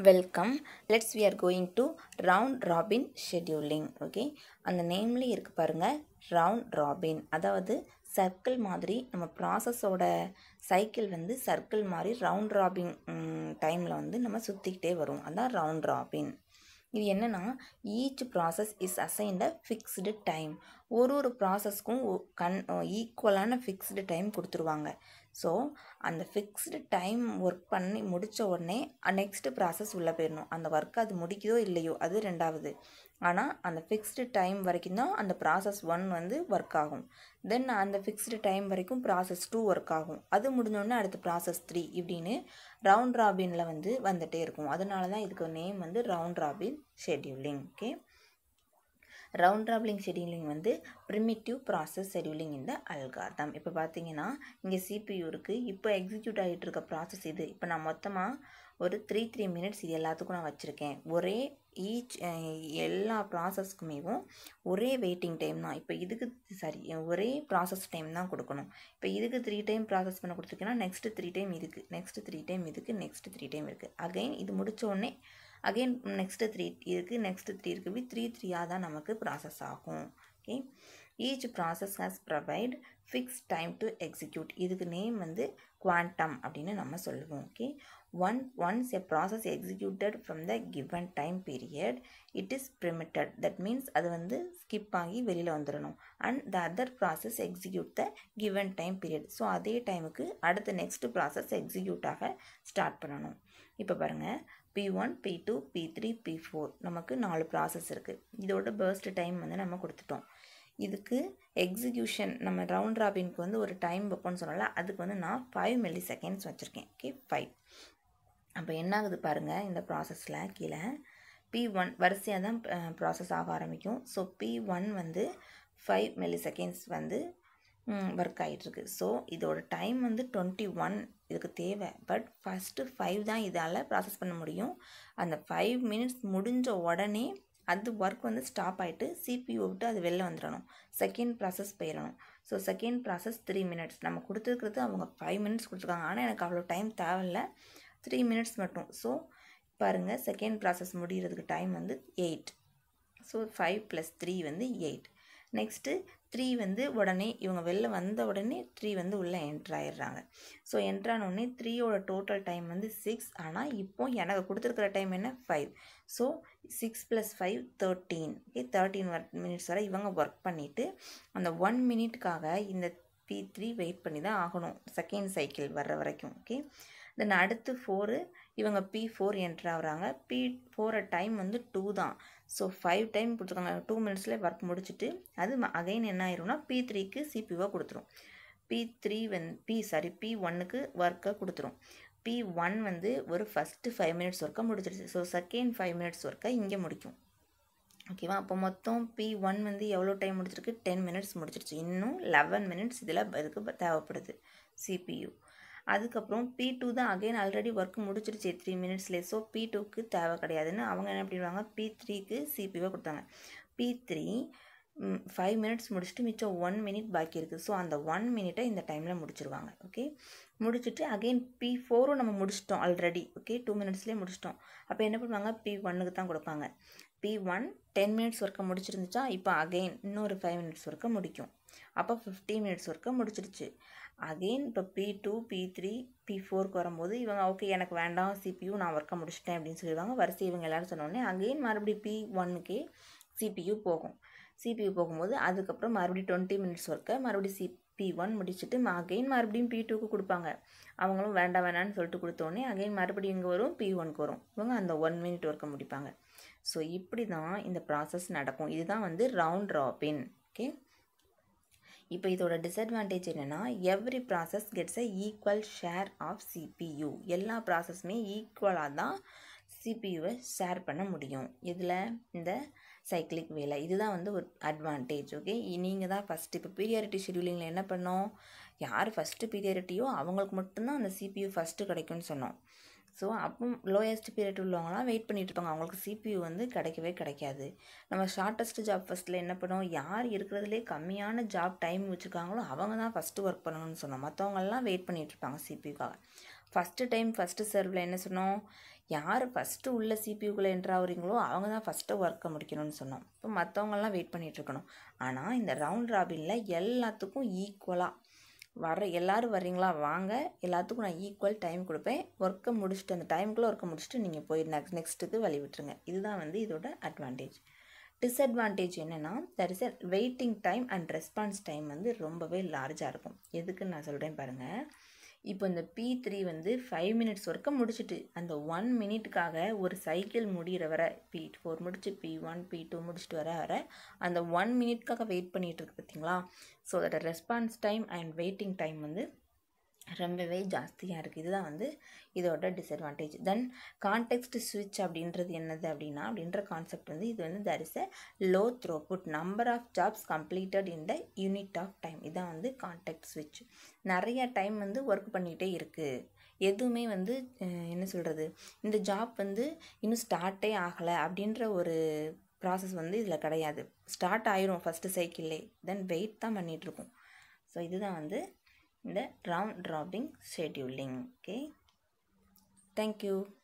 welcome let's we are going to round robin scheduling okay அந்த நேம்லேயே இருக்கு பாருங்க round robin அதாவது சர்க்கிள் மாதிரி நம்ம ப்ராசஸோட சைக்கிள் வந்து சர்க்கிள் மாதிரி ரவுண்ட் ராபின் டைமில் வந்து நம்ம சுற்றிக்கிட்டே வரும் அதான் ரவுண்ட் ராபின் இது என்னென்னா each process is assigned a fixed time ஒரு ஒரு ப்ராசஸ்க்கும் கண் ஈக்குவலான ஃபிக்ஸ்டு டைம் கொடுத்துருவாங்க ஸோ அந்த ஃபிக்ஸ்டு டைம் ஒர்க் பண்ணி முடித்த உடனே நெக்ஸ்ட்டு ப்ராசஸ் உள்ளே போயிடணும் அந்த ஒர்க் அது முடிக்குதோ இல்லையோ அது ரெண்டாவது ஆனால் அந்த ஃபிக்ஸ்டு டைம் வரைக்கும் தான் அந்த ப்ராசஸ் ஒன் வந்து ஒர்க் ஆகும் தென் அந்த ஃபிக்ஸ்டு டைம் வரைக்கும் ப்ராசஸ் டூ ஒர்க் ஆகும் அது முடிஞ்சோடனே அடுத்து ப்ராசஸ் த்ரீ இப்படின்னு ரவுண்ட் ராபினில் வந்து வந்துகிட்டே இருக்கும் அதனால தான் இதுக்கு நேம் வந்து round robin scheduling okay round robin scheduling வந்து ப்ரிமிட்டிவ் ப்ராசஸ் ஷெடியூலிங் இந்த அல்கார்தம் இப்போ பார்த்தீங்கன்னா இங்கே சிபியூ இருக்குது இப்போ எக்ஸிக்யூட் ஆகிட்டு இருக்க ப்ராசஸ் இது இப்போ நான் மொத்தமாக ஒரு த்ரீ த்ரீ மினிட்ஸ் இது எல்லாத்துக்கும் நான் வச்சுருக்கேன் ஒரே ஈச் எல்லா ப்ராசஸ்க்குமேவும் ஒரே வெயிட்டிங் டைம் தான் இப்போ இதுக்கு சாரி ஒரே ப்ராசஸ் டைம் தான் கொடுக்கணும் இப்போ இதுக்கு த்ரீ டைம் ப்ராசஸ் பண்ண கொடுத்துருக்கேன்னா நெக்ஸ்ட்டு த்ரீ டைம் இதுக்கு நெக்ஸ்ட்டு த்ரீ டைம் இதுக்கு நெக்ஸ்ட்டு த்ரீ டைம் இருக்குது அகைன் இது முடித்த உடனே அகெயின் நெக்ஸ்ட்டு த்ரீ இருக்குது நெக்ஸ்ட்டு த்ரீ இருக்குது த்ரீ த்ரீயாக தான் நமக்கு ப்ராசஸ் ஆகும் okay each process has provide fix time to execute இதுக்கு நேம் வந்து குவாண்டம் அப்படின்னு நம்ம சொல்லுவோம் okay one once a process executed from the given time period it is preempted that means அது வந்து ஸ்கிப் ஆகி வெளியில் வந்துடணும் and the other process execute the given time period so அதே டைமுக்கு அடுத்த நெக்ஸ்ட் ப்ராசஸ் எக்ஸிக்யூட் ஆக ஸ்டார்ட் பண்ணணும் இப்போ பாருங்கள் P one P two P three P four நமக்கு நாலு ப்ராசஸ் இருக்குது இதோட பேர்ஸ்ட் டைம் வந்து நம்ம கொடுத்துட்டோம் இதுக்கு எக்ஸிக்யூஷன் நம்ம ரவுண்ட் ராபின்க்கு வந்து ஒரு டைம் வைப்போம்னு சொன்னால அதுக்கு வந்து நான் ஃபைவ் மில்லி செகண்ட்ஸ் வச்சுருக்கேன் ஓகே ஃபைவ் அப்போ என்ன ஆகுது பாருங்கள் இந்த ப்ராசஸில் கீழே பி ஒன் வரிசையாக தான் ப்ராசஸ் ஆக ஆரம்பிக்கும் ஸோ பி ஒன் வந்து ஃபைவ் மில்லி செகண்ட்ஸ் வந்து ஒர்க் ஆகிட்டுருக்கு ஸோ இதோட டைம் வந்து டுவெண்ட்டி ஒன் இதுக்கு தேவை பட் ஃபஸ்ட்டு ஃபைவ் தான் இதால் ப்ராசஸ் பண்ண முடியும் அந்த ஃபைவ் மினிட்ஸ் முடிஞ்ச உடனே அது ஒர்க் வந்து ஸ்டாப் ஆகிட்டு சிபியூ விட்டு அது வெளில வந்துடணும் செகண்ட் ப்ராசஸ் போயிடணும் so second process three minutes நம்ம கொடுத்துருக்கிறது அவங்க ஃபைவ் மினிட்ஸ் கொடுத்துருக்காங்க ஆனால் எனக்கு அவ்வளோ டைம் தேவையில்ல த்ரீ மினிட்ஸ் மட்டும் ஸோ பாருங்கள் செகண்ட் ப்ராசஸ் முடிகிறதுக்கு டைம் வந்து eight so five plus three வந்து எயிட் நெக்ஸ்ட்டு த்ரீ வந்து உடனே இவங்க வெளில வந்த உடனே த்ரீ வந்து உள்ளே என்ட்ரு ஆயிடுறாங்க ஸோ என்ட்ரானோடனே த்ரீயோட டோட்டல் டைம் வந்து சிக்ஸ் ஆனால் இப்போ எனக்கு கொடுத்துருக்குற டைம் என்ன five so six plus five thirteen okay thirteen work minutes வரை இவங்க ஒர்க் பண்ணிவிட்டு அந்த ஒன் மினிட்காக இந்த பி த்ரீ வெயிட் பண்ணி தான் ஆகணும் செகண்ட் சைக்கிள் வர்ற வரைக்கும் ஓகே தென் அடுத்து ஃபோரு இவங்க பி ஃபோர் என்ட்ரு ஆகுறாங்க பி ஃபோரை டைம் வந்து டூ தான் ஸோ ஃபைவ் டைம் கொடுத்துருக்காங்க டூ மினிட்ஸில் ஒர்க் முடிச்சுட்டு அது அகைன் என்ன ஆயிரும்னா பி த்ரீக்கு சிபிஓ கொடுத்துரும் P three one P sorry P ஒன்னுக்கு ஒர்க்கை கொடுத்துரும் பி ஒன் வந்து ஒரு ஃபஸ்ட்டு ஃபைவ் மினிட்ஸ் ஒர்க்கை முடிச்சிருச்சு ஸோ செகண்ட் ஃபைவ் மினிட்ஸ் ஒர்க்கை இங்கே முடிக்கும் ஓகேவா அப்போ மொத்தம் பி ஒன் வந்து எவ்வளோ டைம் முடிச்சிருக்கு டென் மினிட்ஸ் முடிச்சிருச்சு இன்னும் லெவன் மினிட்ஸ் இதில் இதுக்கு தேவைப்படுது சிபியு அதுக்கப்புறம் பி டூ தான் அகைன் ஆல்ரெடி ஒர்க் முடிச்சிருச்சு த்ரீ மினிட்ஸ்லேயே ஸோ பி டூக்கு தேவை கிடையாதுன்னு அவங்க என்ன பண்ணிடுவாங்க பி த்ரீக்கு சிபிஓ கொடுத்தாங்க பி த்ரீ ஃபைவ் மினிட்ஸ் முடிச்சுட்டு மிச்சம் ஒன் மினிட் பாக்கி இருக்குது ஸோ அந்த ஒன் மினிட்டை இந்த டைமில் முடிச்சிருவாங்க ஓகே முடிச்சுட்டு அகெயின் பி ஃபோரும் நம்ம முடிச்சிட்டோம் ஆல்ரெடி ஓகே டூ மினிட்ஸ்லேயே முடிச்சிட்டோம் அப்போ என்ன பண்ணுவாங்க பி ஒன்னுக்கு தான் கொடுப்பாங்க பி ஒன் டென் மினிட்ஸ் ஒர்க்கை முடிச்சிருந்துச்சா இப்போ அகெயின் இன்னொரு ஃபைவ் மினிட்ஸ் ஒர்க்கை முடிக்கும் அப்போ ஃபிஃப்டீன் மினிட்ஸ் ஒர்க்கை முடிச்சிருச்சு அகெயின் இப்போ P two P three P ஃபோருக்கு வரும்போது இவங்க ஓகே எனக்கு வேண்டாம் சிபியூ நான் ஒர்க்கை முடிச்சிட்டேன் அப்படின்னு சொல்லிடுவாங்க வரிசை இவங்க எல்லோரும் சொன்னோடனே அகெயின் மறுபடியும் பி ஒன்னுக்கே சிபியூ போகும் சிபியூ போகும்போது அதுக்கப்புறம் மறுபடியும் டுவெண்ட்டி மினிட்ஸ் ஒர்க்கை மறுபடியும் சி பி ஒன் முடிச்சுட்டு அகெயின் மறுபடியும் பி டூக்கு கொடுப்பாங்க அவங்களும் வேண்டாம் வேணான்னு சொல்லிட்டு கொடுத்தோடனே அகெயின் மறுபடியும் இங்கே வரும் பி ஒன்க்கு வரும் இவங்க அந்த ஒன் மினிட் ஒர்க்கை முடிப்பாங்க ஸோ இப்படி தான் இந்த ப்ராசஸ் நடக்கும் இதுதான் வந்து ரவுண்ட் ராபின் ஓகே இப்போ இதோட டிஸ்அட்வான்டேஜ் என்னென்னா every process gets a equal share of CPU எல்லா ப்ராசஸுமே ஈக்குவலாக தான் சிபியூவை ஷேர் பண்ண முடியும் இதில் இந்த சைக்கிளிக் வேலை இதுதான் வந்து ஒரு அட்வான்டேஜ் ஓகே நீங்கள் தான் ஃபஸ்ட்டு இப்போ பீரியாரிட்டி ஷெடியூலிங்கில் என்ன பண்ணோம் யார் ஃபஸ்ட்டு பீரியாரிட்டியோ அவங்களுக்கு மட்டும்தான் அந்த சிபியூ ஃபஸ்ட்டு கிடைக்கும்னு சொன்னோம் ஸோ அப்போ லோயஸ்ட் பீரியட் உள்ளவங்களாம் வெயிட் பண்ணிட்டு இருப்பாங்க அவங்களுக்கு சிபியூ வந்து கிடைக்கவே கிடைக்காது நம்ம ஷார்ட்டஸ்ட் ஜாப் ஃபஸ்ட்டில் என்ன பண்ணுவோம் யார் இருக்கிறதுலே கம்மியான ஜாப் டைம் வச்சுருக்காங்களோ அவங்க தான் ஃபஸ்ட்டு ஒர்க் பண்ணணும்னு சொன்னோம் மற்றவங்கெல்லாம் வெயிட் பண்ணிட்டு இருப்பாங்க சிபியூக்காக ஃபஸ்ட்டு டைம் ஃபஸ்ட்டு சர்வில் என்ன சொன்னோம் யார் ஃபஸ்ட்டு உள்ள சிபியூக்குள்ளே என்ட்ரு ஆகுறீங்களோ அவங்க தான் ஃபஸ்ட்டு ஒர்க்கை முடிக்கணும்னு சொன்னோம் இப்போ மற்றவங்கெல்லாம் வெயிட் பண்ணிட்டு இருக்கணும் ஆனால் இந்த ரவுண்ட் ராபினில் எல்லாத்துக்கும் ஈக்குவலாக வர எல்லோரும் வர்றீங்களா வாங்க எல்லாத்துக்கும் நான் ஈக்குவல் டைம் கொடுப்பேன் ஒர்க்கை முடிச்சுட்டு அந்த டைமுக்குள்ளே ஒர்க்கை முடிச்சுட்டு நீங்கள் போய் நெக்ஸ்ட் நெக்ஸ்ட்டுக்கு வழி விட்டுருங்க இதுதான் வந்து இதோட அட்வான்டேஜ் டிஸ்அட்வான்டேஜ் என்னென்னா that is a waiting time and response time வந்து ரொம்பவே லார்ஜாக இருக்கும் எதுக்குன்னு நான் சொல்கிறேன் பாருங்கள் இப்போ இந்த பி த்ரீ வந்து ஃபைவ் மினிட்ஸ் ஒர்க்கை முடிச்சுட்டு அந்த ஒன் மினிட்டுக்காக ஒரு சைக்கிள் முடிகிற வர பி ஃபோர் முடிச்சு பி ஒன் பி டூ முடிச்சுட்டு வர வர அந்த ஒன் மினிட்காக வெயிட் பண்ணிகிட்டு இருக்கு பார்த்தீங்களா ஸோ அதோட response time and waiting time வந்து ரொம்பவே ஜாஸ்தியாக இருக்குது இதுதான் வந்து இதோட டிஸ்அட்வான்டேஜ் தென் கான்டெக்ஸ்ட் ஸ்விட்ச் அப்படின்றது என்னது அப்படின்னா அப்படின்ற கான்செப்ட் வந்து இது வந்து there is a low throughput number of jobs completed in the unit of time இதான் வந்து கான்டெக்ட் ஸ்விட்ச் நிறைய டைம் வந்து ஒர்க் பண்ணிகிட்டே இருக்குது எதுவுமே வந்து என்ன சொல்கிறது இந்த ஜாப் வந்து இன்னும் ஸ்டார்ட்டே ஆகலை அப்படின்ற ஒரு ப்ராசஸ் வந்து இதில் கிடையாது ஸ்டார்ட் ஆயிரும் ஃபஸ்ட்டு சைக்கிள்லே தென் வெயிட் தான் பண்ணிகிட்ருக்கோம் ஸோ இதுதான் வந்து இந்த round robin scheduling okay thank you